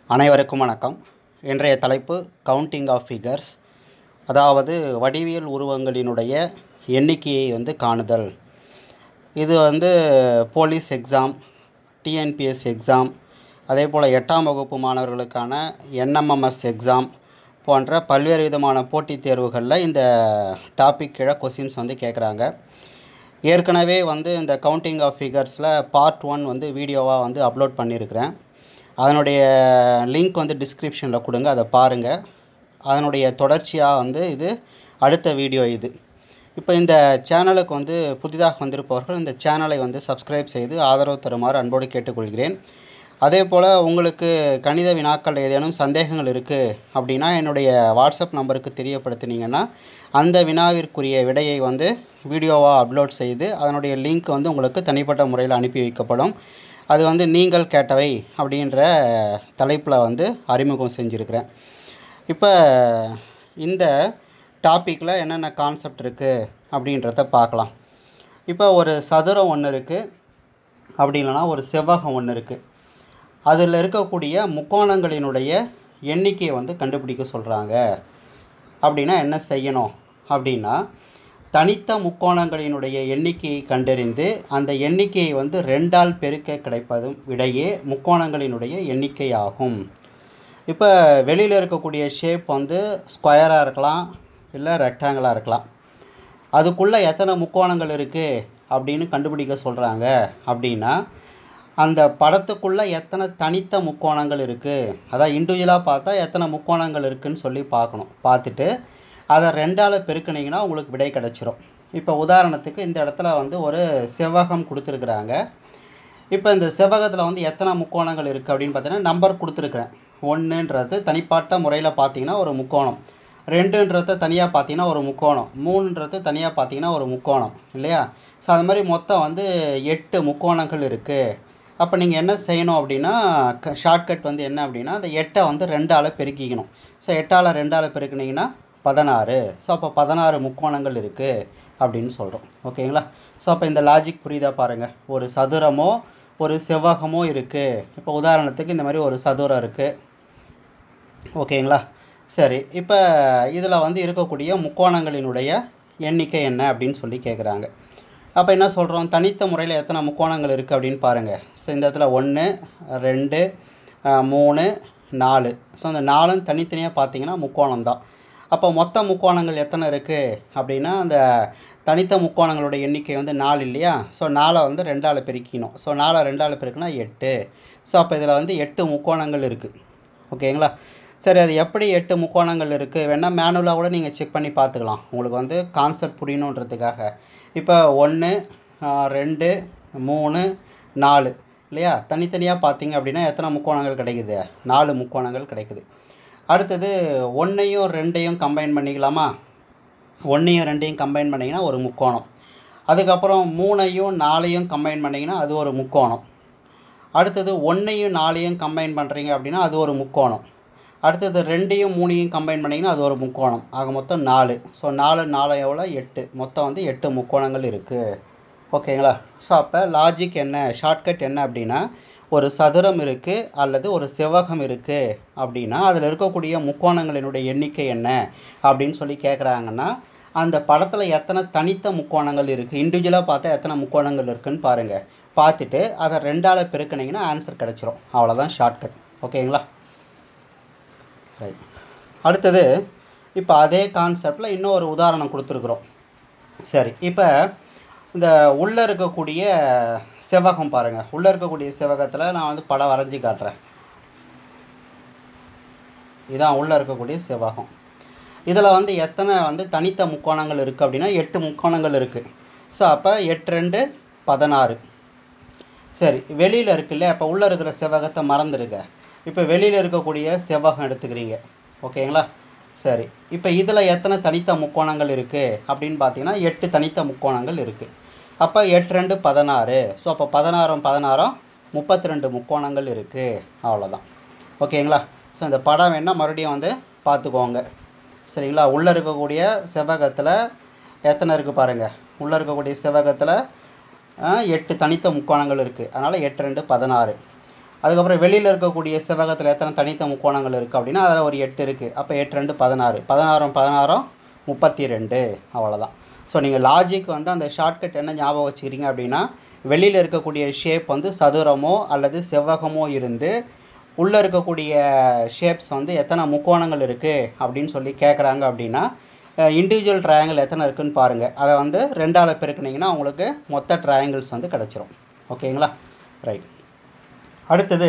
அனைவருக்கும் வணக்கம் இன்றைய தலைப்பு கவுண்டிங் ஆஃப் ஃபிகர்ஸ் அதாவது வடிவியல் உருவங்களினுடைய எண்ணிக்கையை வந்து காணுதல் இது வந்து போலீஸ் எக்ஸாம் டிஎன்பிஎஸ் எக்ஸாம் அதே போல் எட்டாம் வகுப்பு மாணவர்களுக்கான என்எம்எம்எஸ் எக்ஸாம் போன்ற பல்வேறு விதமான போட்டித் தேர்வுகளில் இந்த டாபிக் கீழே கொஸ்டின்ஸ் வந்து கேட்குறாங்க ஏற்கனவே வந்து இந்த கவுண்டிங் ஆஃப் ஃபிகர்ஸில் பார்ட் ஒன் வந்து வீடியோவாக வந்து அப்லோட் பண்ணியிருக்கிறேன் அதனுடைய லிங்க் வந்து டிஸ்கிரிப்ஷனில் கொடுங்க அதை பாருங்கள் அதனுடைய தொடர்ச்சியாக வந்து இது அடுத்த வீடியோ இது இப்போ இந்த சேனலுக்கு வந்து புதிதாக வந்திருப்பவர்கள் இந்த சேனலை வந்து சப்ஸ்கிரைப் செய்து ஆதரவு தருமாறு அன்போடு கேட்டுக்கொள்கிறேன் அதே போல் உங்களுக்கு கணித வினாக்கள் ஏதேனும் சந்தேகங்கள் இருக்குது அப்படின்னா என்னுடைய வாட்ஸ்அப் நம்பருக்கு தெரியப்படுத்தினீங்கன்னா அந்த வினாவிற்குரிய விடையை வந்து வீடியோவாக அப்லோட் செய்து அதனுடைய லிங்க் வந்து உங்களுக்கு தனிப்பட்ட முறையில் அனுப்பி வைக்கப்படும் அது வந்து நீங்கள் கேட்டவை அப்படின்ற தலைப்பில் வந்து அறிமுகம் செஞ்சுருக்கிறேன் இப்போ இந்த டாப்பிக்கில் என்னென்ன கான்செப்ட் இருக்குது அப்படின்றத பார்க்கலாம் இப்போ ஒரு சதுரம் ஒன்று இருக்குது அப்படி இல்லைன்னா ஒரு செவ்வகம் ஒன்று இருக்குது அதில் இருக்கக்கூடிய முக்கோணங்களினுடைய எண்ணிக்கையை வந்து கண்டுபிடிக்க சொல்கிறாங்க அப்படின்னா என்ன செய்யணும் அப்படின்னா தனித்த முக்கோணங்களினுடைய எண்ணிக்கையை கண்டறிந்து அந்த எண்ணிக்கையை வந்து ரெண்டால் பெருக்க கிடைப்பதும் விடையே முக்கோணங்களினுடைய எண்ணிக்கை ஆகும் இப்போ வெளியில் இருக்கக்கூடிய ஷேப் வந்து ஸ்கொயராக இருக்கலாம் இல்லை ரெக்டாங்கிளாக இருக்கலாம் அதுக்குள்ளே எத்தனை முக்கோணங்கள் இருக்குது அப்படின்னு கண்டுபிடிக்க சொல்கிறாங்க அப்படின்னா அந்த படத்துக்குள்ளே எத்தனை தனித்த முக்கோணங்கள் இருக்குது அதான் இண்டிவிஜுவலாக பார்த்தா எத்தனை முக்கோணங்கள் இருக்குதுன்னு சொல்லி பார்க்கணும் பார்த்துட்டு அதை ரெண்டால் பெருக்குனீங்கன்னா உங்களுக்கு விடை கிடச்சிரும் இப்போ உதாரணத்துக்கு இந்த இடத்துல வந்து ஒரு செவ்வகம் கொடுத்துருக்குறாங்க இப்போ இந்த செவ்வகத்தில் வந்து எத்தனை முக்கோணங்கள் இருக்குது அப்படின்னு பார்த்தீங்கன்னா நம்பர் கொடுத்துருக்குறேன் ஒன்றுன்றது தனிப்பாட்ட முறையில் பார்த்தீங்கன்னா ஒரு முக்கோணம் ரெண்டுன்றது தனியாக பார்த்தீங்கன்னா ஒரு முக்கோணம் மூணுன்றது தனியாக பார்த்தீங்கன்னா ஒரு முக்கோணம் இல்லையா ஸோ அது மாதிரி மொத்தம் வந்து எட்டு முக்கோணங்கள் இருக்குது அப்போ நீங்கள் என்ன செய்யணும் அப்படின்னா க ஷார்ட்கட் வந்து என்ன அப்படின்னா அந்த எட்டை வந்து ரெண்டால் பெருக்கிக்கணும் ஸோ எட்டால் ரெண்டால் பெருக்குனீங்கன்னா பதினாறு ஸோ அப்போ பதினாறு முக்கோணங்கள் இருக்குது அப்படின்னு சொல்கிறோம் ஓகேங்களா ஸோ அப்போ இந்த லாஜிக் புரியுதா பாருங்கள் ஒரு சதுரமோ ஒரு செவ்வகமோ இருக்குது இப்போ உதாரணத்துக்கு இந்த மாதிரி ஒரு சதுரம் இருக்குது ஓகேங்களா சரி இப்போ இதில் வந்து இருக்கக்கூடிய முக்கோணங்களினுடைய எண்ணிக்கை என்ன அப்படின்னு சொல்லி கேட்குறாங்க அப்போ என்ன சொல்கிறோம் தனித்த முறையில் எத்தனை முக்கோணங்கள் இருக்குது அப்படின்னு பாருங்கள் ஸோ இந்த இடத்துல ஒன்று ரெண்டு மூணு நாலு ஸோ இந்த நாலும் தனித்தனியாக பார்த்தீங்கன்னா முக்கோணம் தான் அப்போ மொத்த முக்கோணங்கள் எத்தனை இருக்குது அப்படின்னா அந்த தனித்த முக்கோணங்களோட எண்ணிக்கை வந்து நாலு இல்லையா ஸோ நாலை வந்து ரெண்டால் பெருக்கிக்கணும் ஸோ நாலை ரெண்டால் பெருக்குனா எட்டு ஸோ அப்போ இதில் வந்து எட்டு முக்கோணங்கள் இருக்குது ஓகேங்களா சரி அது எப்படி எட்டு முக்கோணங்கள் இருக்குது வேணால் மேனுவலாக கூட நீங்கள் செக் பண்ணி பார்த்துக்கலாம் உங்களுக்கு வந்து கான்செப்ட் புரியணுன்றதுக்காக இப்போ ஒன்று ரெண்டு மூணு நாலு இல்லையா தனித்தனியாக பார்த்தீங்க அப்படின்னா எத்தனை முக்கோணங்கள் கிடைக்குது நாலு முக்கோணங்கள் கிடைக்குது அடுத்தது ஒன்றையும் ரெண்டையும் கம்பைன் பண்ணிக்கலாமா ஒன்றையும் ரெண்டையும் கம்பைன் பண்ணிங்கன்னா ஒரு முக்கோணம் அதுக்கப்புறம் மூணையும் நாலையும் கம்பைன் பண்ணிங்கன்னா அது ஒரு முக்கோணம் அடுத்தது ஒன்றையும் நாலையும் கம்பைன் பண்ணுறீங்க அப்படின்னா அது ஒரு முக்கோணம் அடுத்தது ரெண்டையும் மூணையும் கம்பைன் பண்ணிங்கன்னா அது ஒரு முக்கோணம் ஆக மொத்தம் நாலு ஸோ நாலு நாலு எவ்வளோ எட்டு மொத்தம் வந்து எட்டு முக்கோணங்கள் இருக்குது ஓகேங்களா ஸோ அப்போ லாஜிக் என்ன ஷார்ட்கட் என்ன அப்படின்னா ஒரு சதுரம் இருக்குது அல்லது ஒரு செவ்வகம் இருக்குது அப்படின்னா அதில் இருக்கக்கூடிய முக்கோணங்களினுடைய எண்ணிக்கை என்ன அப்படின்னு சொல்லி கேட்குறாங்கன்னா அந்த படத்தில் எத்தனை தனித்த முக்கோணங்கள் இருக்குது இண்டிவிஜுவலாக பார்த்தா எத்தனை முக்கோணங்கள் இருக்குதுன்னு பாருங்கள் பார்த்துட்டு அதை ரெண்டால் பெருக்கினீங்கன்னா ஆன்சர் கிடச்சிரும் அவ்வளோதான் ஷார்ட்கட் ஓகேங்களா ரைட் அடுத்தது இப்போ அதே கான்செப்டில் இன்னும் ஒரு உதாரணம் கொடுத்துருக்குறோம் சரி இப்போ இந்த உள்ளே இருக்கக்கூடிய செவ்வகம் பாருங்கள் உள்ளே இருக்கக்கூடிய செவ்வகத்தில் நான் வந்து படம் வரைஞ்சி காட்டுறேன் இதான் உள்ளே இருக்கக்கூடிய செவ்வகம் இதில் வந்து எத்தனை வந்து தனித்த முக்கோணங்கள் இருக்குது அப்படின்னா எட்டு முக்கோணங்கள் இருக்குது ஸோ அப்போ எட்டு ரெண்டு பதினாறு சரி வெளியில் இருக்குல்ல அப்போ உள்ளே இருக்கிற செவ்வகத்தை மறந்துடுங்க இப்போ வெளியில் இருக்கக்கூடிய செவ்வகம் எடுத்துக்கிறீங்க ஓகேங்களா சரி இப்போ இதில் எத்தனை தனித்த முக்கோணங்கள் இருக்குது அப்படின்னு பார்த்தீங்கன்னா எட்டு தனித்த முக்கோணங்கள் இருக்குது அப்போ எட்டு ரெண்டு பதினாறு ஸோ அப்போ பதினாறும் பதினாறும் முப்பத்தி ரெண்டு முக்கோணங்கள் இருக்குது அவ்வளோதான் ஓகேங்களா ஸோ இந்த படம் வேணால் மறுபடியும் வந்து பார்த்துக்கோங்க சரிங்களா உள்ளே இருக்கக்கூடிய செவ்வகத்தில் எத்தனை இருக்குது பாருங்கள் உள்ளே இருக்கக்கூடிய செவ்வகத்தில் எட்டு தனித்த முக்கோணங்கள் இருக்குது அதனால் எட்டு ரெண்டு பதினாறு அதுக்கப்புறம் வெளியில் இருக்கக்கூடிய செவ்வகத்தில் எத்தனை தனித்த முக்கோணங்கள் இருக்குது அப்படின்னா அதில் ஒரு எட்டு இருக்குது அப்போ எட்டு ரெண்டு பதினாறு பதினாறும் பதினாறும் முப்பத்தி ரெண்டு அவ்வளோதான் ஸோ நீங்கள் லாஜிக் வந்து அந்த ஷார்ட்கட் என்ன ஞாபகம் வச்சுக்கிறீங்க அப்படின்னா வெளியில் இருக்கக்கூடிய ஷேப் வந்து சதுரமோ அல்லது செவ்வகமோ இருந்து உள்ளே இருக்கக்கூடிய ஷேப்ஸ் வந்து எத்தனை முக்கோணங்கள் இருக்குது அப்படின்னு சொல்லி கேட்குறாங்க அப்படின்னா இண்டிவிஜுவல் ட்ரையாங்கிள் எத்தனை இருக்குன்னு பாருங்கள் அதை வந்து ரெண்டால் பெருக்குனீங்கன்னா உங்களுக்கு மொத்த ட்ரையாங்கிள்ஸ் வந்து கிடச்சிரும் ஓகேங்களா ரைட் அடுத்தது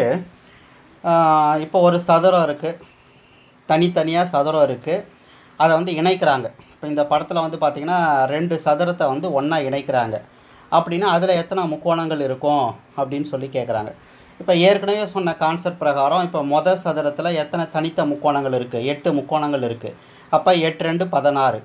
ஆஹ் இப்போ ஒரு சதுரம் இருக்குது தனித்தனியாக சதுரம் இருக்குது அதை வந்து இணைக்கிறாங்க இப்போ இந்த படத்தில் வந்து பார்த்திங்கன்னா ரெண்டு சதுரத்தை வந்து ஒன்றா இணைக்கிறாங்க அப்படின்னா அதில் எத்தனை முக்கோணங்கள் இருக்கும் அப்படின்னு சொல்லி கேட்குறாங்க இப்போ ஏற்கனவே சொன்ன கான்செப்ட் பிரகாரம் இப்போ மொதல் சதுரத்தில் எத்தனை தனித்த முக்கோணங்கள் இருக்குது எட்டு முக்கோணங்கள் இருக்குது அப்போ எட்டு ரெண்டு பதினாறு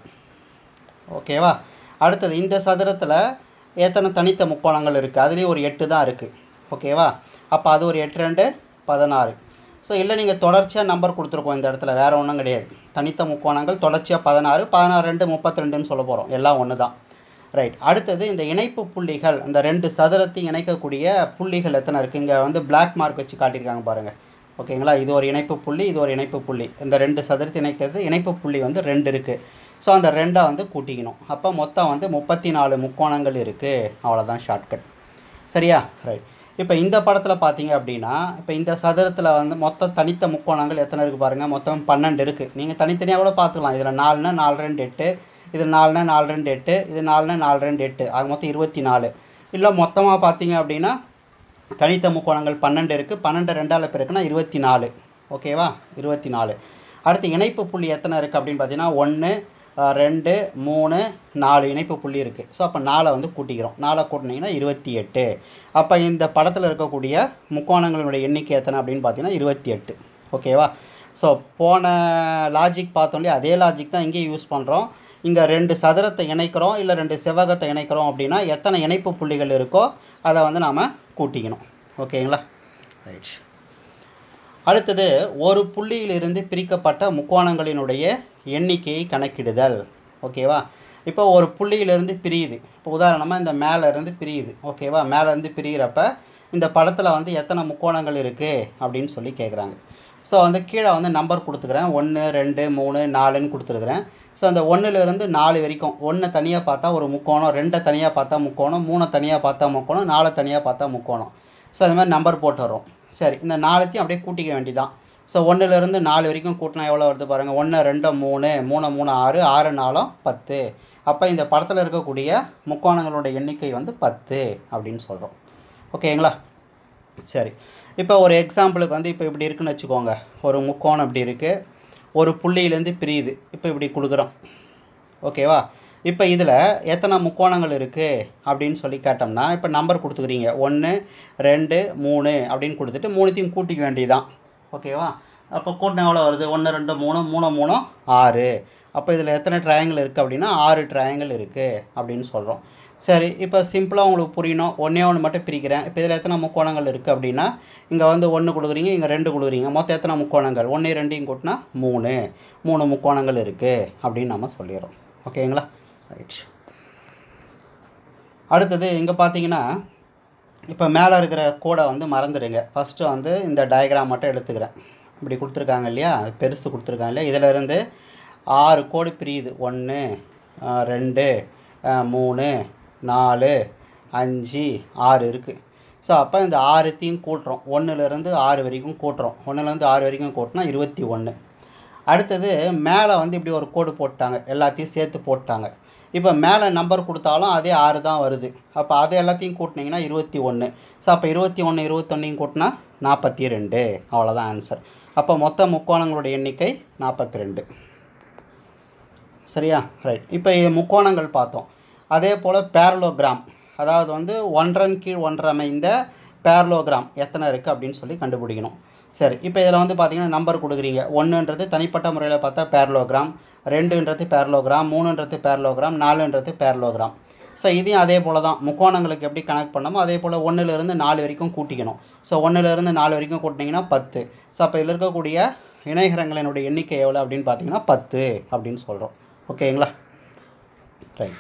ஓகேவா அடுத்தது இந்த சதுரத்தில் எத்தனை தனித்த முக்கோணங்கள் இருக்குது அதுலேயும் ஒரு எட்டு தான் இருக்குது ஓகேவா அப்போ அது ஒரு எட்டு ரெண்டு பதினாறு ஸோ இல்லை நீங்கள் தொடர்ச்சியாக நம்பர் கொடுத்துருக்கோம் இந்த இடத்துல வேறு ஒன்றும் கிடையாது தனித்த முக்கோணங்கள் தொடர்ச்சியாக பதினாறு பதினாறு ரெண்டு முப்பத்தி ரெண்டுன்னு சொல்ல போகிறோம் எல்லாம் ஒன்று தான் ரைட் அடுத்தது இந்த இணைப்பு புள்ளிகள் இந்த ரெண்டு சதுரத்தையும் இணைக்கக்கூடிய புள்ளிகள் எத்தனை இருக்குது இங்கே வந்து பிளாக் மார்க் வச்சு காட்டியிருக்காங்க பாருங்கள் ஓகேங்களா இது ஒரு இணைப்பு புள்ளி இது ஒரு இணைப்பு புள்ளி இந்த ரெண்டு சதுரத்தை இணைக்கிறது இணைப்பு புள்ளி வந்து ரெண்டு இருக்குது ஸோ அந்த ரெண்டை வந்து கூட்டிக்கணும் அப்போ மொத்தம் வந்து முப்பத்தி நாலு முக்கோணங்கள் இருக்குது அவ்வளோதான் ஷார்ட்கட் சரியா ரைட் இப்போ இந்த படத்தில் பார்த்தீங்க அப்படின்னா இப்போ இந்த சதுரத்தில் வந்து மொத்தம் தனித்த முக்கோணங்கள் எத்தனை இருக்குது பாருங்கள் மொத்தம் பன்னெண்டு இருக்குது நீங்கள் தனித்தனியாக கூட பார்த்துக்கலாம் இதில் நாலுனா நாலு ரெண்டு எட்டு இது நாலுனா நாலு ரெண்டு எட்டு இது நாலுனா நாலு ரெண்டு எட்டு ஆக மொத்தம் இருபத்தி நாலு இல்லை மொத்தமாக பார்த்தீங்க அப்படின்னா தனித்த முக்கோணங்கள் பன்னெண்டு இருக்குது பன்னெண்டு ரெண்டால் பெருக்குன்னா இருபத்தி நாலு ஓகேவா இருபத்தி நாலு அடுத்து இணைப்பு புள்ளி எத்தனை இருக்குது அப்படின்னு பார்த்தீங்கன்னா ஒன்று ரெண்டு மூணு நாலு இணைப்பு புள்ளி இருக்குது ஸோ அப்போ நாலை வந்து கூட்டிக்கிறோம் நாலை கூட்டினீங்கன்னா இருபத்தி எட்டு அப்போ இந்த படத்தில் இருக்கக்கூடிய முக்கோணங்களுடைய எண்ணிக்கை எத்தனை அப்படின்னு பார்த்தீங்கன்னா இருபத்தி எட்டு ஓகேவா ஸோ போன லாஜிக் பார்த்தோம்லே அதே லாஜிக் தான் இங்கேயும் யூஸ் பண்ணுறோம் இங்கே ரெண்டு சதுரத்தை இணைக்கிறோம் இல்லை ரெண்டு செவ்வகத்தை இணைக்கிறோம் அப்படின்னா எத்தனை இணைப்பு புள்ளிகள் இருக்கோ அதை வந்து நாம் கூட்டிக்கணும் ஓகேங்களா ரைட் அடுத்தது ஒரு புள்ளியிலிருந்து பிரிக்கப்பட்ட முக்கோணங்களினுடைய எண்ணிக்கையை கணக்கிடுதல் ஓகேவா இப்போ ஒரு புள்ளியிலிருந்து பிரியுது இப்போ உதாரணமாக இந்த மேலே இருந்து பிரியுது ஓகேவா மேலே இருந்து பிரிகிறப்ப இந்த படத்தில் வந்து எத்தனை முக்கோணங்கள் இருக்குது அப்படின்னு சொல்லி கேட்குறாங்க ஸோ வந்து கீழே வந்து நம்பர் கொடுத்துக்கிறேன் ஒன்று ரெண்டு மூணு நாலுன்னு கொடுத்துருக்குறேன் ஸோ அந்த ஒன்றுலேருந்து நாலு வரைக்கும் ஒன்று தனியாக பார்த்தா ஒரு முக்கோணம் ரெண்டை தனியாக பார்த்தா முக்கோணம் மூணை தனியாக பார்த்தா முக்கோணம் நாலை தனியாக பார்த்தா முக்கோணம் ஸோ அது மாதிரி நம்பர் போட்டு வரும் சரி இந்த நாலுத்தையும் அப்படியே கூட்டிக்க வேண்டியதான் ஸோ ஒன்றுலேருந்து நாலு வரைக்கும் கூட்டினா எவ்வளோ வருது பாருங்கள் ஒன்று ரெண்டு மூணு மூணு மூணு ஆறு ஆறு நாலும் பத்து அப்போ இந்த படத்தில் இருக்கக்கூடிய முக்கோணங்களோட எண்ணிக்கை வந்து பத்து அப்படின்னு சொல்கிறோம் ஓகேங்களா சரி இப்போ ஒரு எக்ஸாம்பிளுக்கு வந்து இப்போ இப்படி இருக்குன்னு வச்சுக்கோங்க ஒரு முக்கோணம் இப்படி இருக்குது ஒரு புள்ளியிலேருந்து பிரியுது இப்போ இப்படி கொடுக்குறோம் ஓகேவா இப்போ இதில் எத்தனை முக்கோணங்கள் இருக்குது அப்படின்னு சொல்லி கேட்டோம்னா இப்போ நம்பர் கொடுத்துக்கிறீங்க ஒன்று ரெண்டு மூணு அப்படின்னு கொடுத்துட்டு மூணுத்தையும் கூட்டிக்க வேண்டியதான் ஓகேவா அப்போ கூட்டினா எவ்வளோ வருது ஒன்று ரெண்டு மூணு மூணு மூணு ஆறு அப்போ இதில் எத்தனை ட்ரையாங்கிள் இருக்குது அப்படின்னா ஆறு ட்ரையாங்கிள் இருக்குது அப்படின்னு சொல்கிறோம் சரி இப்போ சிம்பிளாக உங்களுக்கு புரியணும் ஒன்றே ஒன்று மட்டும் பிரிக்கிறேன் இப்போ இதில் எத்தனை முக்கோணங்கள் இருக்குது அப்படின்னா இங்கே வந்து ஒன்று கொடுக்குறீங்க இங்கே ரெண்டு கொடுக்குறீங்க மொத்தம் எத்தனை முக்கோணங்கள் ஒன்று ரெண்டையும் கூட்டினா மூணு மூணு முக்கோணங்கள் இருக்குது அப்படின்னு நம்ம சொல்லிடுறோம் ஓகேங்களா ரைட் அடுத்தது இங்கே பார்த்தீங்கன்னா இப்போ மேலே இருக்கிற கோடை வந்து மறந்துடுங்க ஃபஸ்ட்டு வந்து இந்த டயக்ராம் மட்டும் எடுத்துக்கிறேன் இப்படி கொடுத்துருக்காங்க இல்லையா பெருசு கொடுத்துருக்காங்க இல்லையா இதில் இருந்து ஆறு கோடு பிரியுது ஒன்று ரெண்டு அஹ், மூணு நாலு அஞ்சு ஆறு இருக்குது ஸோ அப்போ இந்த ஆறுத்தையும் கூட்டுறோம் ஒன்றுலேருந்து ஆறு வரைக்கும் கூட்டுறோம் ஒன்றுலேருந்து ஆறு வரைக்கும் கூட்டினா இருபத்தி ஒன்று அடுத்தது மேலே வந்து இப்படி ஒரு கோடு போட்டாங்க எல்லாத்தையும் சேர்த்து போட்டாங்க இப்போ மேலே நம்பர் கொடுத்தாலும் அதே ஆறு தான் வருது அப்போ அது எல்லாத்தையும் கூட்டினீங்கன்னா இருபத்தி ஒன்று ஸோ அப்போ இருபத்தி ஒன்று இருபத்தொன்னையும் கூட்டினா நாற்பத்தி ரெண்டு அவ்வளோதான் ஆன்சர் அப்போ மொத்த முக்கோணங்களோட எண்ணிக்கை நாற்பத்தி ரெண்டு சரியா ரைட் இப்போ இது முக்கோணங்கள் பார்த்தோம் அதே போல் பேரலோகிராம் அதாவது வந்து ஒன்றன் கீழ் ஒன்றரை அமைந்த பேரலோகிராம் எத்தனை இருக்குது அப்படின்னு சொல்லி கண்டுபிடிக்கணும் சரி இப்போ இதில் வந்து பார்த்தீங்கன்னா நம்பர் கொடுக்குறீங்க ஒன்றுன்றது தனிப்பட்ட முறையில் பார்த்தா பேரலோகிராம் ரெண்டுன்றது பேரலோகிராம் மூணுன்றது பேரலோகிராம் நாலுன்றது பேரலோகிராம் ஸோ இதையும் அதே போல் தான் முக்கோணங்களுக்கு எப்படி கனெக்ட் பண்ணமோ அதே போல் ஒன்றுலேருந்து நாலு வரைக்கும் கூட்டிக்கணும் ஸோ ஒன்றுலேருந்து நாலு வரைக்கும் கூட்டினீங்கன்னா பத்து ஸோ அப்போ இதில் இருக்கக்கூடிய இணைகரங்களினுடைய எண்ணிக்கை எவ்வளோ அப்படின்னு பார்த்தீங்கன்னா பத்து அப்படின்னு சொல்கிறோம் ஓகேங்களா ரைட்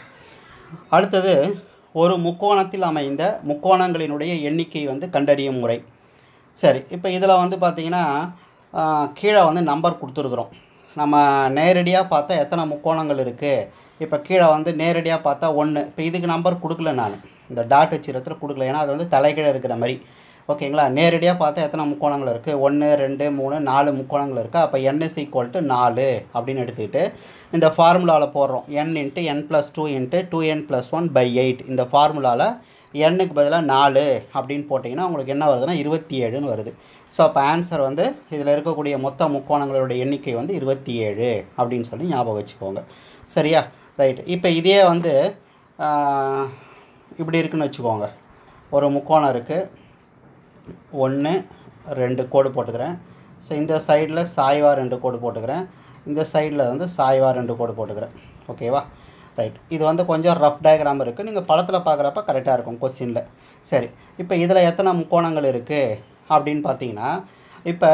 அடுத்தது ஒரு முக்கோணத்தில் அமைந்த முக்கோணங்களினுடைய எண்ணிக்கை வந்து கண்டறியும் முறை சரி இப்போ இதில் வந்து பார்த்தீங்கன்னா ஆஹ், கீழே வந்து நம்பர் கொடுத்துருக்குறோம் நம்ம நேரடியாக பார்த்தா எத்தனை முக்கோணங்கள் இருக்குது இப்போ கீழே வந்து நேரடியாக பார்த்தா ஒன்று இப்போ இதுக்கு நம்பர் கொடுக்கல நான் இந்த டாட் வச்சு இடத்துல கொடுக்கல ஏன்னா அது வந்து தலைகீழ இருக்கிற மாதிரி ஓகேங்களா நேரடியாக பார்த்தா எத்தனை முக்கோணங்கள் இருக்குது ஒன்று ரெண்டு மூணு நாலு முக்கோணங்கள் இருக்குது அப்போ n is equal to நாலு அப்படின்னு எடுத்துக்கிட்டு இந்த ஃபார்முலாவில் போடுறோம் n into n plus two into two n plus one by eight இந்த ஃபார்முலாவில் எண்ணுக்கு பதிலாக நாலு அப்படின்னு போட்டிங்கன்னா உங்களுக்கு என்ன வருதுன்னா இருபத்தி ஏழுன்னு வருது ஸோ அப்போ ஆன்சர் வந்து இதில் இருக்கக்கூடிய மொத்த முக்கோணங்களோட எண்ணிக்கை வந்து இருபத்தி ஏழு அப்படின்னு சொல்லி ஞாபகம் வச்சுக்கோங்க சரியா ரைட் இப்போ இதே வந்து ஆஹ், இப்படி இருக்குன்னு வச்சுக்கோங்க ஒரு முக்கோணம் இருக்குது ஒன்று ரெண்டு கோடு போட்டுக்கிறேன் ஸோ இந்த சைடில் சாய்வா ரெண்டு கோடு போட்டுக்கிறேன் இந்த சைடில் வந்து சாய்வா ரெண்டு கோடு போட்டுக்கிறேன் ஓகேவா ரைட் இது வந்து கொஞ்சம் ரஃப் டயக்ராம் இருக்குது நீங்கள் படத்தில் பார்க்குறப்ப கரெக்டாக இருக்கும் கொஸ்டினில் சரி இப்போ இதில் எத்தனை முக்கோணங்கள் இருக்குது அப்படின்னு பார்த்தீங்கன்னா இப்போ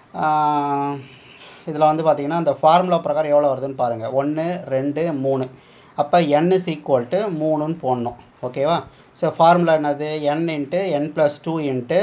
இதில் வந்து பார்த்தீங்கன்னா அந்த ஃபார்முலா பிரகாரம் எவ்வளோ வருதுன்னு பாருங்கள் ஒன்று ரெண்டு மூணு அப்போ n is equal to மூணுன்னு போடணும் ஓகேவா ஸோ ஃபார்முலா என்னது n into n plus two into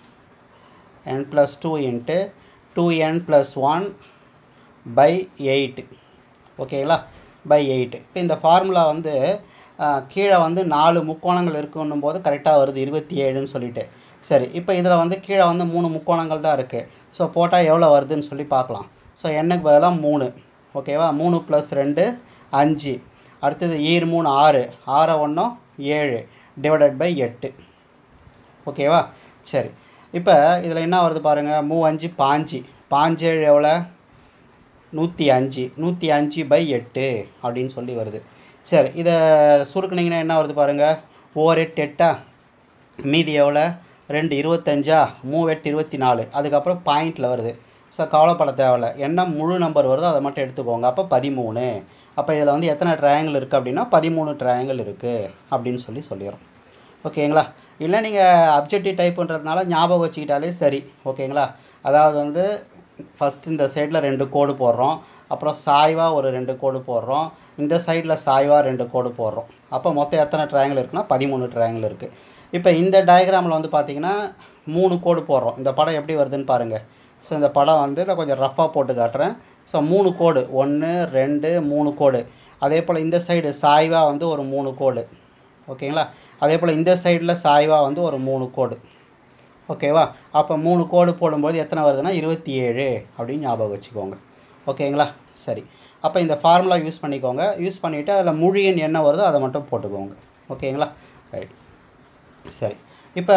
n plus two into two n plus one by eight ஓகேங்களா பை எயிட்டு இப்போ இந்த ஃபார்முலா வந்து ஆஹ், கீழே வந்து நாலு முக்கோணங்கள் இருக்குன்னும் போது கரெக்டாக வருது இருபத்தி ஏழுன்னு சொல்லிட்டு சரி இப்போ இதில் வந்து கீழே வந்து மூணு முக்கோணங்கள் தான் இருக்குது ஸோ போட்டால் எவ்வளோ வருதுன்னு சொல்லி பார்க்கலாம் ஸோ எண்ணுக்கு பதிலாக மூணு ஓகேவா மூணு ப்ளஸ் ரெண்டு அஞ்சு அடுத்தது ஈர் மூணு ஆறு ஆறை ஒன்றும் ஏழு டிவைடட் பை எட்டு ஓகேவா சரி இப்போ இதில் என்ன வருது பாருங்கள் மூ அஞ்சு பாஞ்சு பாஞ்சேழு எவ்வளோ நூற்றி அஞ்சு நூற்றி அஞ்சு பை எட்டு அப்படின்னு சொல்லி வருது சரி இதை சுருக்குனீங்கன்னா என்ன வருது பாருங்கள் ஓர் எட்டு எட்டா மீதி எவ்வளோ ரெண்டு இருபத்தஞ்சா மூவெட்டு இருபத்தி நாலு அதுக்கப்புறம் பாயிண்டில் வருது ஸோ கவலைப்பட தேவையில்ல என்ன முழு நம்பர் வருதோ அதை மட்டும் எடுத்துக்கோங்க அப்போ பதிமூணு அப்போ இதில் வந்து எத்தனை ட்ரையாங்கிள் இருக்குது அப்படின்னா பதிமூணு ட்ரையாங்கிள் இருக்குது அப்படின்னு சொல்லி சொல்லிடுறோம் ஓகேங்களா இல்லை நீங்கள் அப்ஜெக்டிவ் டைப்புன்றதுனால ஞாபகம் வச்சுக்கிட்டாலே சரி ஓகேங்களா அதாவது வந்து ஃபஸ்ட் இந்த சைடில் ரெண்டு கோடு போடுறோம் அப்புறம் சாய்வாக ஒரு ரெண்டு கோடு போடுறோம் இந்த சைடில் சாய்வாக ரெண்டு கோடு போடுறோம் அப்போ மொத்தம் எத்தனை ட்ரையாங்கிள் இருக்குன்னா பதிமூணு ட்ரையாங்கிள் இருக்குது இப்போ இந்த டயக்ராமில் வந்து பார்த்தீங்கன்னா மூணு கோடு போடுறோம் இந்த படம் எப்படி வருதுன்னு பாருங்கள் ஸோ இந்த படம் வந்து நான் கொஞ்சம் ரஃப்பாக போட்டு காட்டுறேன் ஸோ மூணு கோடு ஒன்று ரெண்டு மூணு கோடு அதே போல் இந்த சைடு சாய்வாக வந்து ஒரு மூணு கோடு ஓகேங்களா அதே போல் இந்த சைடில் சாய்வாக வந்து ஒரு மூணு கோடு ஓகேவா அப்போ மூணு கோடு போடும்போது எத்தனை வருதுன்னா இருபத்தி ஏழு அப்படின்னு ஞாபகம் வச்சுக்கோங்க ஓகேங்களா சரி அப்போ இந்த ஃபார்முலா யூஸ் பண்ணிக்கோங்க யூஸ் பண்ணிவிட்டு அதில் முழு எண் என்ன வருதோ அதை மட்டும் போட்டுக்கோங்க ஓகேங்களா ரைட் சரி இப்போ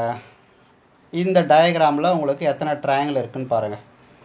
இந்த டயக்ராமில் உங்களுக்கு எத்தனை ட்ரையாங்கிள் இருக்குன்னு பாருங்கள்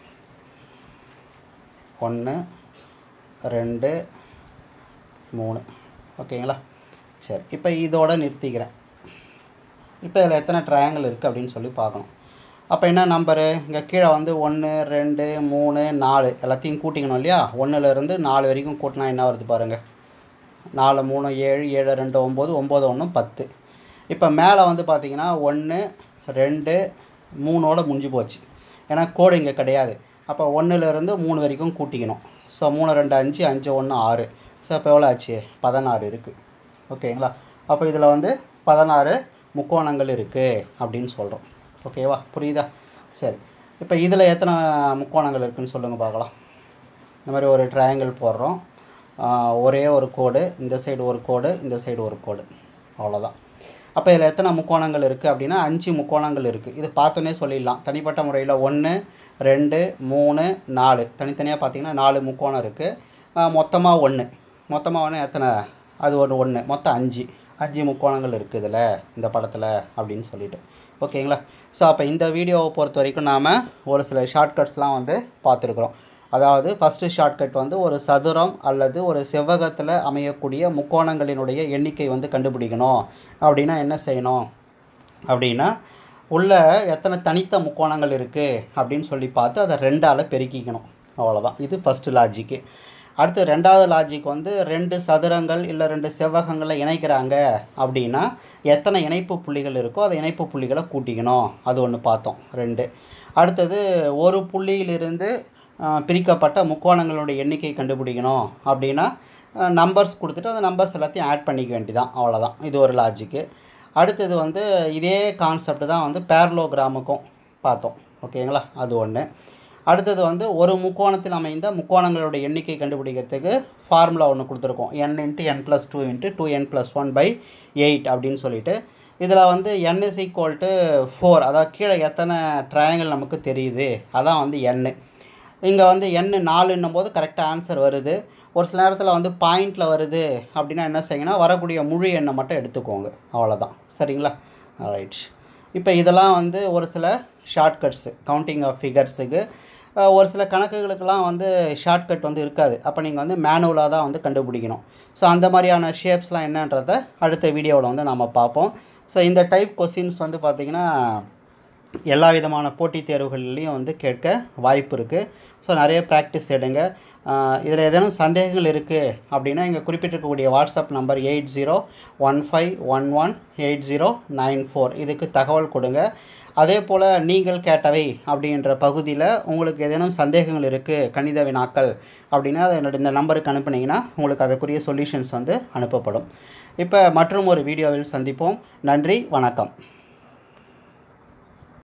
ஒன்று ரெண்டு மூணு ஓகேங்களா சரி இப்போ இதோட நிறுத்திக்கிறேன் இப்போ இதில் எத்தனை ட்ரையாங்கிள் இருக்குது அப்படின்னு சொல்லி பார்க்கணும் அப்போ என்ன நம்பரு இங்கே கீழே வந்து ஒன்று ரெண்டு மூணு நாலு எல்லாத்தையும் கூட்டிக்கணும் இல்லையா ஒன்றுலேருந்து நாலு வரைக்கும் கூட்டினா என்ன வருது பாருங்கள் நாலு மூணு ஏழு ஏழு ரெண்டு ஒம்பது ஒம்பது ஒன்று பத்து இப்போ மேலே வந்து பார்த்தீங்கன்னா ஒன்று ரெண்டு மூணோட முடிஞ்சு போச்சு ஏன்னா கோடு இங்கே கிடையாது அப்போ ஒன்றுலேருந்து மூணு வரைக்கும் கூட்டிக்கணும் ஸோ மூணு ரெண்டு அஞ்சு அஞ்சு ஒன்று ஆறு ஸோ இப்போ எவ்வளோ ஆச்சு பதினாறு இருக்குது ஓகேங்களா அப்போ இதில் வந்து பதினாறு முக்கோணங்கள் இருக்குது அப்படின்னு சொல்கிறோம் ஓகேவா புரியுதா சரி இப்போ இதில் எத்தனை முக்கோணங்கள் இருக்குன்னு சொல்லுங்கள் பார்க்கலாம் இந்த மாதிரி ஒரு ட்ரையாங்கிள் போடுறோம் ஆஹ் ஒரே ஒரு கோடு இந்த சைடு ஒரு கோடு இந்த சைடு ஒரு கோடு அவ்வளோதான் அப்போ இதில் எத்தனை முக்கோணங்கள் இருக்குது அப்படின்னா அஞ்சு முக்கோணங்கள் இருக்குது இது பார்த்தோன்னே சொல்லிடலாம் தனிப்பட்ட முறையில் ஒன்று ரெண்டு மூணு நாலு தனித்தனியாக பார்த்தீங்கன்னா நாலு முக்கோணம் இருக்குது மொத்தமாக ஒன்று மொத்தமாக ஒன்று எத்தனை அது ஒரு ஒன்று மொத்தம் அஞ்சு அஞ்சு முக்கோணங்கள் இருக்குது இதில் இந்த படத்தில் அப்படின்னு சொல்லிட்டு ஓகேங்களா ஸோ அப்போ இந்த வீடியோவை பொறுத்த வரைக்கும் நாம் ஒரு சில ஷார்ட்கட்ஸ்லாம் வந்து பார்த்துருக்குறோம் அதாவது ஃபஸ்ட்டு ஷார்ட்கட் வந்து ஒரு சதுரம் அல்லது ஒரு செவ்வகத்தில் அமையக்கூடிய முக்கோணங்களினுடைய எண்ணிக்கை வந்து கண்டுபிடிக்கணும் அப்படின்னா என்ன செய்யணும் அப்படின்னா உள்ள எத்தனை தனித்த முக்கோணங்கள் இருக்குது அப்படின்னு சொல்லி பார்த்து அதை ரெண்டால் பெருக்கிக்கணும் அவ்வளோதான் இது ஃபஸ்ட்டு லாஜிக்கு அடுத்து ரெண்டாவது லாஜிக் வந்து ரெண்டு சதுரங்கள் இல்லை ரெண்டு செவ்வகங்களை இணைக்கிறாங்க அப்படின்னா எத்தனை இணைப்பு புள்ளிகள் இருக்கோ அதை இணைப்பு புள்ளிகளை கூட்டிக்கணும் அது ஒன்று பார்த்தோம் ரெண்டு அடுத்தது ஒரு புள்ளியிலிருந்து ஆஹ், பிரிக்கப்பட்ட முக்கோணங்களுடைய எண்ணிக்கை கண்டுபிடிக்கணும் அப்படின்னா நம்பர்ஸ் கொடுத்துட்டு அந்த நம்பர்ஸ் எல்லாத்தையும் ஆட் பண்ணிக்க வேண்டியதான் அவ்வளோதான் இது ஒரு லாஜிக்கு அடுத்தது வந்து இதே கான்செப்ட் தான் வந்து பேரலோகிராமுக்கும் பார்த்தோம் ஓகேங்களா அது ஒன்று அடுத்தது வந்து ஒரு முக்கோணத்தில் அமைந்த முக்கோணங்களோட எண்ணிக்கை கண்டுபிடிக்கிறதுக்கு ஃபார்முலா ஒன்று கொடுத்துருக்கோம் n into n plus two into two n plus one by eight அப்படின்னு சொல்லிட்டு இதில் வந்து n is equal to four அதாவது கீழே எத்தனை ட்ரையாங்கிள் நமக்கு தெரியுது அதான் வந்து எண்ணு இங்கே வந்து எண்ணு நாலுன்னும் போது கரெக்டாக ஆன்சர் வருது ஒரு சில நேரத்தில் வந்து பாயிண்டில் வருது அப்படின்னா என்ன செய்யுங்கன்னா வரக்கூடிய முழு எண்ணை மட்டும் எடுத்துக்கோங்க அவ்வளோதான் சரிங்களா ரைட் இப்போ இதெல்லாம் வந்து ஒரு சில ஷார்ட்கட்ஸு கவுண்டிங் ஆஃப் ஃபிகர்ஸுக்கு ஒரு சில கணக்குகளுக்கெல்லாம் வந்து ஷார்ட்கட் வந்து இருக்காது அப்போ நீங்கள் வந்து மேனுவலாக தான் வந்து கண்டுபிடிக்கணும் ஸோ அந்த மாதிரியான ஷேப்ஸ்லாம் என்னன்றதை அடுத்த வீடியோவில் வந்து நம்ம பார்ப்போம் ஸோ இந்த டைப் கொஸ்டின்ஸ் வந்து பார்த்திங்கன்னா எல்லா விதமான போட்டித் தேர்வுகள்லேயும் வந்து கேட்க வாய்ப்பு இருக்குது ஸோ நிறைய ப்ராக்டிஸ் எடுங்க இதில் ஏதேனும் சந்தேகங்கள் இருக்குது அப்படின்னா இங்கே குறிப்பிட்டிருக்கக்கூடிய WhatsApp number eight zero one five one one eight zero nine four இதுக்கு தகவல் கொடுங்க அதே போல் நீங்கள் கேட்டவை அப்படின்ற பகுதியில் உங்களுக்கு ஏதேனும் சந்தேகங்கள் இருக்குது கணித வினாக்கள் அப்படின்னா அதை என்னோட இந்த நம்பருக்கு அனுப்புனீங்கன்னா உங்களுக்கு அதுக்குரிய சொல்யூஷன்ஸ் வந்து அனுப்பப்படும் இப்போ மற்றும் ஒரு வீடியோவில் சந்திப்போம் நன்றி வணக்கம்